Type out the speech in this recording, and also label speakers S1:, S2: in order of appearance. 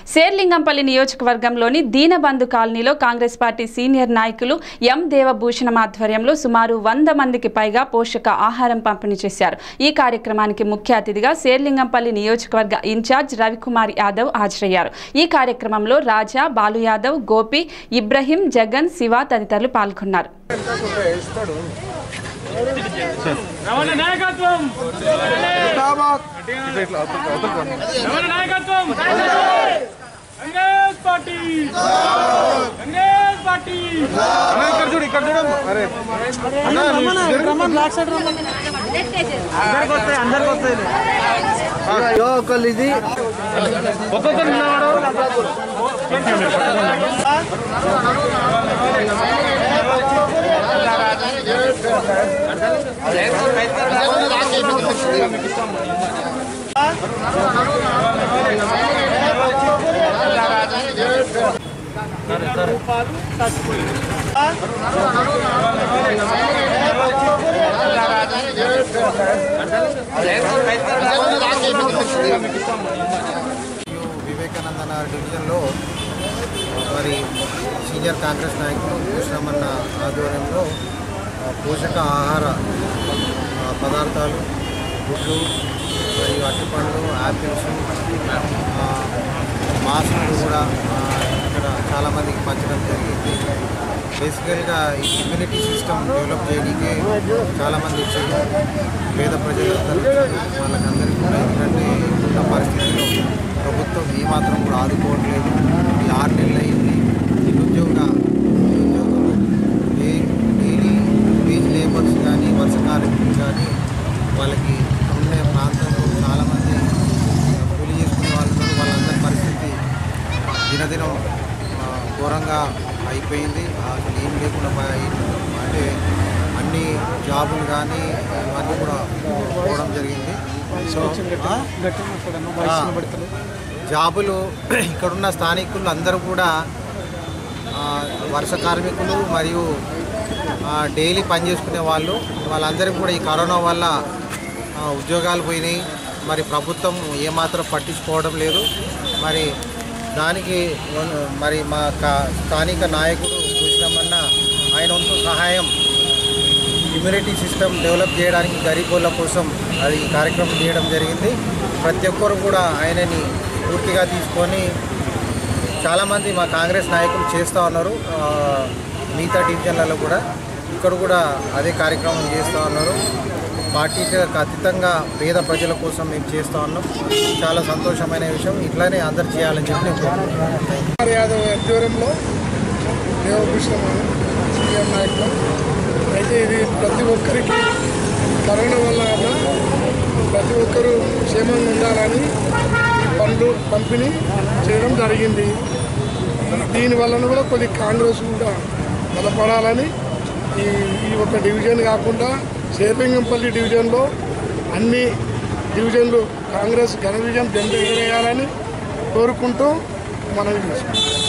S1: శేర్లింగంపల్లి నియోజకవర్గంలోని దీనబంధు కాలనీలో Congress party senior నాయకులు ఎం దేవభూషణం ఆధ్వర్యంలో సుమారు వంద మందికి పైగా పోషక ఆహారం పంపిణీ చేశారు ఈ కార్యక్రమానికి ముఖ్య అతిథిగా శేర్లింగంపల్లి నియోజకవర్గ ఇన్ఛార్జ్ రవికుమార్ యాదవ్ హాజరయ్యారు ఈ కార్యక్రమంలో రాజా బాలు యాదవ్ గోపి ఇబ్రహీం జగన్ శివ తదితరులు పాల్గొన్నారు
S2: రమణ నాయకత్వం రమణ నాయకత్వం కాంగ్రెస్ పార్టీ కాంగ్రెస్ పార్టీ
S3: ఇక్కడ చూడు ఇక్కడ చూడు అరే ఒకళ్ళు ఇది
S2: ఒక్కొక్కరు నిలబడు
S3: వివేకానంద నగర్ డివిజన్లో మరి సీనియర్ కాంగ్రెస్ నాయకులు భూషణమన్న ఆధ్వర్యంలో ఆ, పోషక ఆహార ఆ, పదార్థాలు గుడ్లు మరియు అరటిపండ్లు యాపిల్స్ ఆ, మాస్కులు కూడా ఆ, ఇక్కడ చాలామందికి పంచడం జరిగింది బేసికల్గా ఈ ఇమ్యూనిటీ సిస్టమ్ డెవలప్ చేయడానికే చాలామంది వచ్చారు పేద ప్రజలందరూ వచ్చారు. వాళ్ళకందరికీ కూడా ఎందుకంటే ఉన్న పరిస్థితిలో ప్రభుత్వం ఏమాత్రం కూడా ఆదుకోవట్లేదు ఈ ఆరు నెలలు అయింది నిరుద్యోగ నిరుద్యోగులు డే డైలీ వేజ్ లేబర్స్ కానీ వలస కార్మికులు కానీ వాళ్ళకి ఉండే ప్రాంతంలో చాలామంది కూలి చేసుకునే వాళ్ళు ఉన్నారు. వాళ్ళందరి పరిస్థితి దినదినం ఆ, ఘోరంగా అయిపోయింది అసలు ఏం లేకుండా పోయి- అంటే అన్ని జాబులు కానీ ఇవన్నీ కూడా పోవడం జరిగింది సో ఆ? ఆ, జాబులు ఇక్కడున్న స్థానికులు అందరూ కూడా ఆ, వలస కార్మికులు మరియు ఆ, డైలీ పనిచేసుకునే వాళ్ళు వాళ్ళందరికీ కూడా ఈ కరోనా వల్ల ఆ, ఉద్యోగాలు పోయినాయి మరి ప్రభుత్వం ఏమాత్రం పట్టించుకోవడం లేదు మరి దానికి వన్- మరి మా కా- స్థానిక నాయకుడు కృష్ణమన్న ఆయన వంతు సహాయం ఇమ్యూనిటీ సిస్టమ్ డెవలప్ చేయడానికి గరీబోళ్ళ కోసం అది ఈ కార్యక్రమం చేయడం జరిగింది ప్రతి ఒక్కరు కూడా ఆయనని పూర్తిగా తీసుకొని చాలామంది మా కాంగ్రెస్ నాయకులు చేస్తూ ఉన్నారు ఆ, మిగతా డివిజన్లలో కూడా ఇక్కడ కూడా అదే కార్యక్రమం చేస్తూ ఉన్నారు పార్టీకి అతీతంగా పేద ప్రజల కోసం మేము చేస్తూ ఉన్నాం చాలా సంతోషమైన విషయం ఇట్లానే అందరు చేయాలని చెప్పి నేను కోరుకుంటున్నాను
S4: కుమార్ యాదవ్ ఆధ్వర్యంలో దేవభూషణం సీఎం నాయకులు అయితే ఇది ప్రతి ఒక్కరికి కరోనా వల్ల అన్నా ప్రతి ఒక్కరూ క్షేమంగా ఉండాలని ఈ పండ్లు పంపిణీ చేయడం జరిగింది దీని వలన కూడా కొద్ది కాంగ్రెస్ కూడా బలపడాలని ఈ ఈ ఒక డివిజన్ కాకుండా శేర్లింగంపల్లి డివిజన్లో అన్ని డివిజన్లు కాంగ్రెస్ ఘన విజయం జెండా ఎగరేయాలని కోరుకుంటూ మనవి చేసుకుంటాం